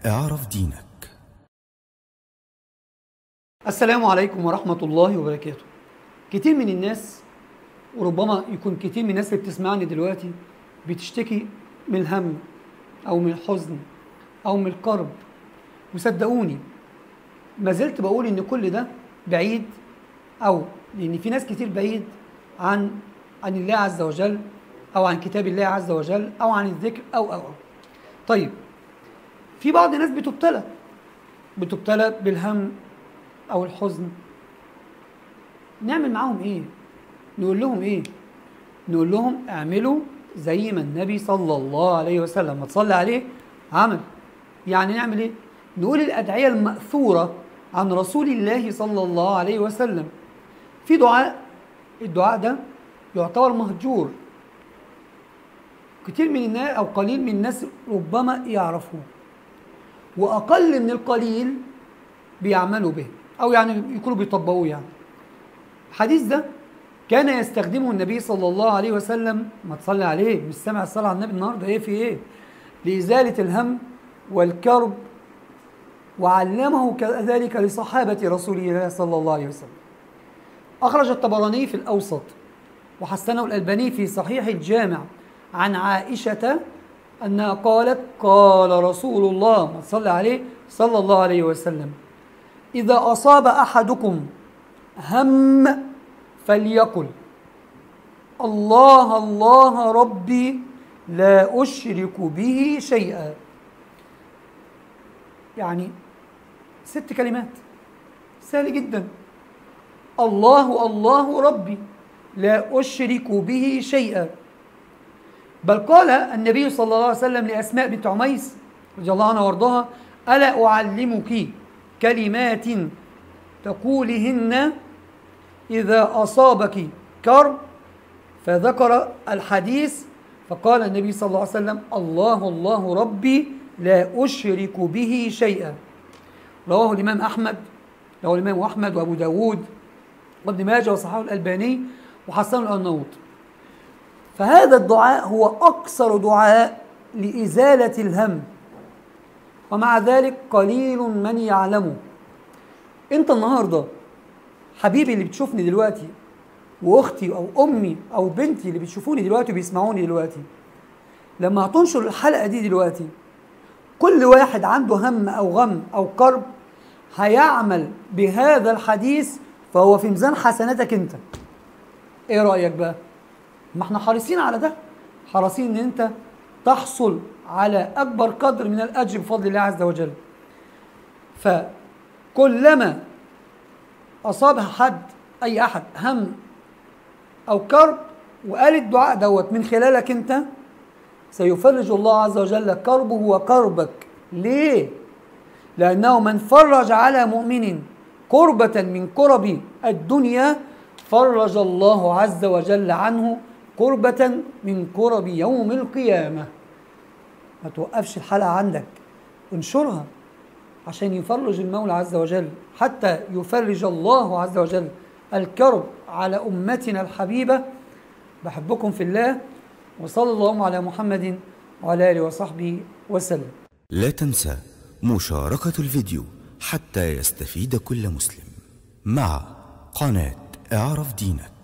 اعرف دينك السلام عليكم ورحمة الله وبركاته كتير من الناس وربما يكون كتير من الناس اللي بتسمعني دلوقتي بتشتكي من الهم أو من الحزن أو من الكرب وصدقوني ما زلت بقول إن كل ده بعيد أو لأن في ناس كتير بعيد عن عن الله عز وجل أو عن كتاب الله عز وجل أو عن الذكر أو أو أو طيب في بعض الناس بتبتلى بتبتلى بالهم او الحزن نعمل معاهم ايه نقول لهم ايه نقول لهم اعملوا زي ما النبي صلى الله عليه وسلم ما تصلي عليه عمل يعني نعمل ايه نقول الادعيه الماثوره عن رسول الله صلى الله عليه وسلم في دعاء الدعاء ده يعتبر مهجور كتير من الناس او قليل من الناس ربما يعرفوه واقل من القليل بيعملوا به او يعني يكونوا بيطبقوه يعني الحديث ده كان يستخدمه النبي صلى الله عليه وسلم ما تصلي عليه مش سامع الصلاه على النبي النهارده ايه في ايه لازاله الهم والكرب وعلمه كذلك لصحابه رسول الله صلى الله عليه وسلم اخرج الطبراني في الاوسط وحسنه الالباني في صحيح الجامع عن عائشه انها قالت قال رسول الله ما تصلي عليه صلى الله عليه وسلم إذا أصاب أحدكم هم فليقل الله الله ربي لا أشرك به شيئا يعني ست كلمات سهل جدا الله الله ربي لا أشرك به شيئا بل قال النبي صلى الله عليه وسلم لأسماء بنت عميس رضي الله عنها وارضاها ألا أعلمك كلمات تقولهن إذا أصابك كرب فذكر الحديث فقال النبي صلى الله عليه وسلم الله الله ربي لا أشرك به شيئا رواه الإمام أحمد رواه الإمام أحمد وأبو داود وابن ماجه وصححه الألباني وحسن الأرناؤوط فهذا الدعاء هو أكثر دعاء لإزالة الهم ومع ذلك قليل من يعلمه انت النهارده حبيبي اللي بتشوفني دلوقتي واختي او امي او بنتي اللي بتشوفوني دلوقتي وبيسمعوني دلوقتي لما هتنشر الحلقه دي دلوقتي كل واحد عنده هم او غم او كرب هيعمل بهذا الحديث فهو في ميزان حسناتك انت ايه رايك بقى ما احنا حريصين على ده حريصين ان انت تحصل على اكبر قدر من الاجر بفضل الله عز وجل فكلما اصاب حد اي احد هم او كرب وقال الدعاء دوت من خلالك انت سيفرج الله عز وجل كربه وكربك ليه لانه من فرج على مؤمن كربة من كرب الدنيا فرج الله عز وجل عنه كربة من كرب يوم القيامة ما توقفش الحلقة عندك انشرها عشان يفرج المولى عز وجل حتى يفرج الله عز وجل الكرب على أمتنا الحبيبة بحبكم في الله وصلى الله على محمد وعلى آله وصحبه وسلم لا تنسى مشاركة الفيديو حتى يستفيد كل مسلم مع قناة اعرف دينك